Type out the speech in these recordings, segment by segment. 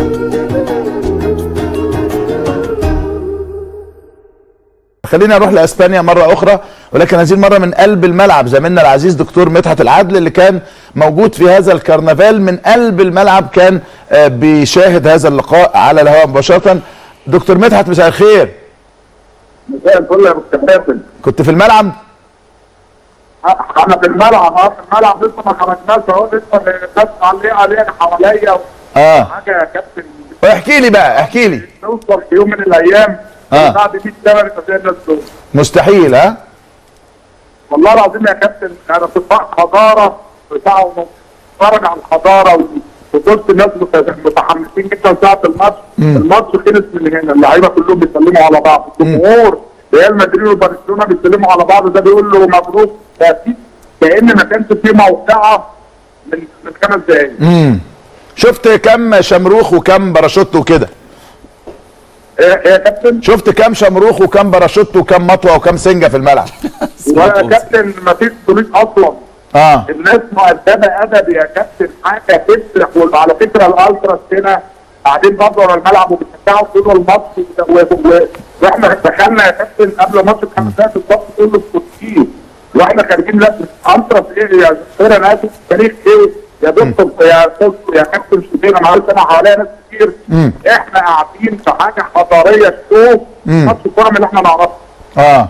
خلينا نروح لاسبانيا مره اخرى ولكن هذه المره من قلب الملعب زميلنا العزيز دكتور مدحت العدل اللي كان موجود في هذا الكرنفال من قلب الملعب كان آه، بيشاهد هذا اللقاء على الهواء مباشره دكتور مدحت مساء الخير مساء الفل يا ابو كباتن كنت في الملعب انا في الملعب اه في الملعب لسه ما خرجناش اهو لسه الناس عليه علينا حواليا اه حاجه يا كابتن احكي لي بقى احكي لي نوصل في يوم من الايام آه. بعد 100 سنه نبقى الناس دول مستحيل ها والله العظيم يا كابتن انا في فرق حضاره بتاع ونص اتفرج على الحضاره وبص الناس مت- متحمسين جدا ساعه الماتش الماتش خلص من هنا اللعيبه كلهم بيسلموا على بعض الجمهور ريال مدريد وبرشلونه بيسلموا على بعض ده بيقول له مبروك تأكيد كأن ما كانش في موقعه من من خمس دقايق امم شفت كم شمروخ وكم باراشوت وكده إيه إيه يا كابتن شفت كم شمروخ وكم باراشوت وكم مطوه وكم سنجه في الملعب ويا كابتن ما فيش بوليس اصلا اه الناس مؤدبه ادب يا كابتن حاجه تفرح وعلى فكره الالتراس هنا قاعدين برضه على الملعب وبيشجعوا طول الماتش و- و- و- واحنا دخلنا يا كابتن قبل الماتش بخمس دقايق بالظبط كله سكوتين واحنا خارجين لا التراس ايه يا دكتور انا اسف تاريخ ايه يا دكتور يا دكتور يا كابتن شوفينا معلش انا حواليا ناس كتير احنا قاعدين في حاجه حضاريه شوف ماتش الكوره من اللي احنا نعرفه اه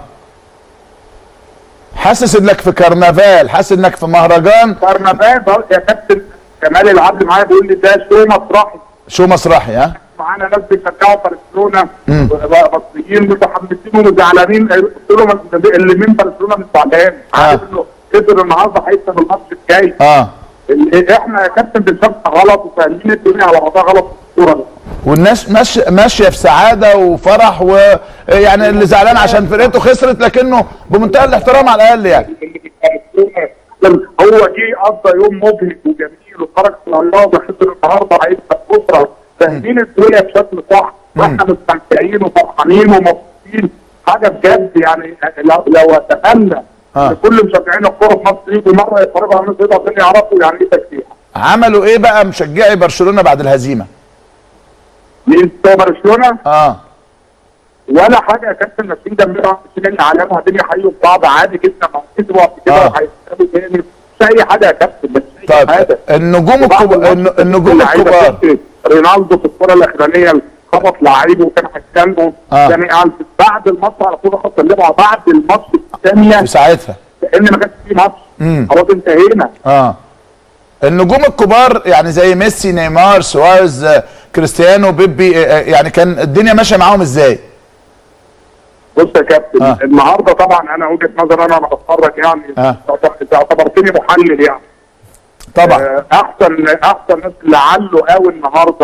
حاسس انك في كرنفال حاسس انك في مهرجان كرنفال بقى يا كابتن كمال العدل معايا بيقول لي ده شو مسرحي شو مسرحي ها معانا ناس بيشجعوا برشلونه مصريين متحمسين وزعلانين قلت لهم اللي من برشلونه مش زعلان عارف انه قدر النهارده هيكسب الماتش الجاي اه ال- احنا يا كابتن بنشجع غلط وفاهمين الدنيا على بعضها غلط في الكوره دي. والناس ماشيه ماشيه في سعاده وفرح ويعني اللي زعلان عشان فرقته خسرت لكنه بمنتهى الاحترام على الاقل يعني هو جه قضى يوم مبهج وجميل وخرج في الرياضه خسر النهارده هيكسب بكره فاهمين الدنيا بشكل صح واحنا مستمتعين وفرحانين ومبسوطين حاجه بجد يعني لو لو اتمنى آه. ان كل مشجعين الكوره في مصر يجوا مره يتفرجوا على الناس عشان يعرفوا يعني ايه تشجيع. عملوا ايه بقى مشجعي برشلونه بعد الهزيمه مين بتوع برشلونه اه ولا حاجه يا كابتن ماشيين جنبنا ماشيين الاعلام وقاعدين يحيوا بعض عادي جدا ما كسبوا قبل كده آه. وهيكسبوا تاني مش اي حاجه يا كابتن مش اي طيب حاجه النجوم وبعد الكبار الماتش النجوم اللعيبة الكبار شفت رونالدو في الكره الاخرانيه خبط لعيب وكان هيتكلموا آه. يعني قال بعد الماتش على طول راحوا اتكلموا بعد الماتش الثانيه في ساعتها كان ما كانش في ماتش مم. خلاص انتهينا اه النجوم الكبار يعني زي ميسي نيمار سواريز آه، كريستيانو بيبي آه، آه، يعني كان الدنيا ماشيه معاهم ازاي بص يا كابتن آه. النهارده طبعا انا وجهه نظر انا انا بتفرج يعني آه. اعتبرتني محلل يعني طبعا آه، احسن احسن ناس لعله قوي النهارده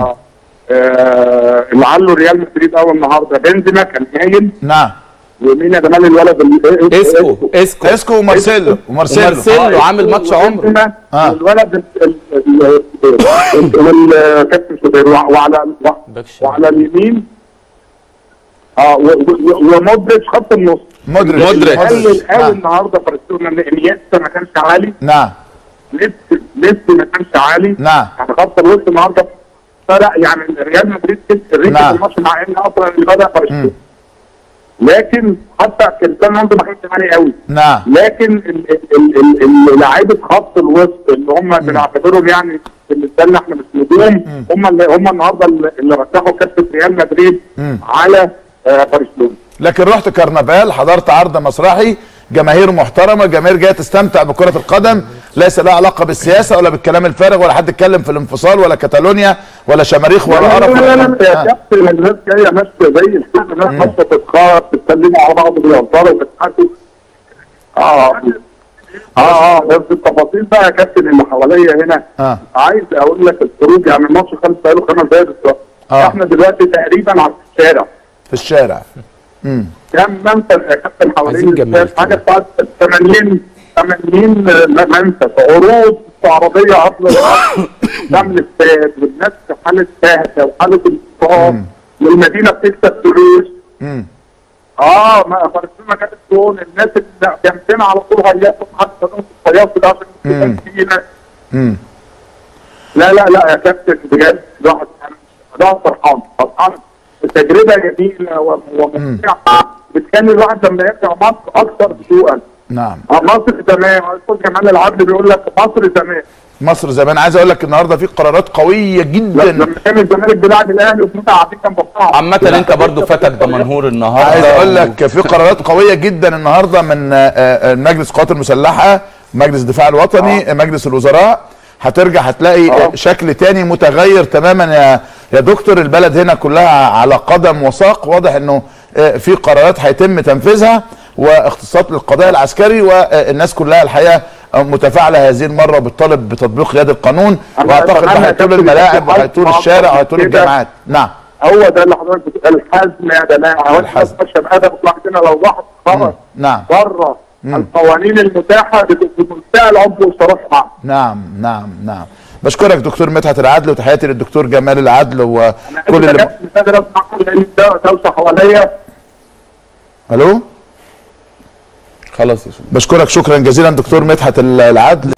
آه لعله ريال مدريد قوي النهارده بنزيما كان هايل نعم ومين يا جمال الولد ال- اسكو اسكو اسكو ومارسيلو ومارسيلو ومارسيلو عامل ماتش عمره بنزيما آه. والولد ال- ال- ال- والكابتن شوبير وع- وعلى وع- باك شمال. وعلى اليمين اه و- و- ومودريتش خط النص مودريتش مودريتش. قلل قوي نعم. النهارده برشلونه ان انيستا ما كانش عالي نعم ميسي ميسي ما كانش عالي نعم يعني خط الوسط النهارده فرق يعني ريال مدريد كسب ريكو نعم. الماتش مع ان اصلا اللي بدا برشلونه لكن حتى كريستيانو رونالدو ما كانش عالي قوي نعم لكن ال- ال- ال- ال- ال- لعيبه خط الوسط اللي هم بنعتبرهم يعني بالنسبه لنا احنا مش نجوم هم اللي هم النهارده اللي اللي رشحوا كاسه ريال مدريد على آه، برشلونه لكن رحت كرنفال حضرت عرض مسرحي جماهير محترمه جماهير جايه تستمتع بكره القدم ليس لها علاقه بالسياسه ولا بالكلام الفارغ ولا حد اتكلم في الانفصال ولا كاتالونيا ولا شماريخ ولا لا قرف لا لا لا يا آه. كابتن الناس جايه ماشيه زي الحاجه الناس ماشيه تتخاف تتكلموا على بعض بالانصار وتضحكوا اه اه اه بس التفاصيل بقى يا كابتن اللي حواليا هنا آه. عايز اقول لك الخروج يعني الماتش خلص بقاله خمس دقايق بالظبط آه. احنا دلوقتي تقريبا على الشارع في الشارع كم منفذ يا كابتن حوالين عايزين جمال الاستاد حاجه بتاعت 80 80 منفذ عروض استعراضيه قبل الماتش شمل الاستاد والناس في حاله بهجه وحاله انتصار والمدينه بتكسب فلوس مم. اه ما برشلونه جابت جون الناس اللي جنبنا على طول هيصوا حتى نص الهيصوا ده عشان مم. يكسب فينا مم. لا لا لا يا كابتن بجد الواحد يعني ده فرحان فرحان تجربه جميله و- وممتعه بتخلي الواحد لما يرجع مصر اكثر هدوءا نعم آه، مصر تمام الاستاذ جمال العدل بيقول لك مصر تمام مصر زمان عايز اقول لك النهارده في قرارات قويه جدا لما كان الزمالك بيلعب الاهلي وكنا قاعدين جنب بعض عامة انت برضو فاتك دمنهور النهارده عايز اقول لك في قرارات قويه جدا النهارده من آه، آه، مجلس القوات المسلحه مجلس الدفاع الوطني مجلس الوزراء هترجع هتلاقي آه. شكل تاني متغير تماما يا يا دكتور البلد هنا كلها على قدم وساق واضح انه آه، في قرارات هيتم تنفيذها واختصاصات للقضاء العسكري والناس كلها الحقيقه متفاعله هذه المره وبتطالب بتطبيق يد القانون أنا واعتقد أتمنى ده يا هيطول كابتن الملاعب يبقى في وهيطول حد الشارع معاق وهيطول كده. الجامعات نعم هو ده اللي حضرتك بتقول الحزم يا جماعه هو الحزم. الحزم عشان ادب لوحدنا لو واحد خرج نعم بره القوانين المتاحه بت- بمنتهى العنف والصراحه معاه نعم نعم نعم بشكرك دكتور مدحت العدل وتحياتي للدكتور جمال العدل وكل اللي اللي مش قادر اسمع كل اللي ده دوشه حواليا الو خلاص يا شباب بشكرك شكرا جزيلا دكتور مدحت العدل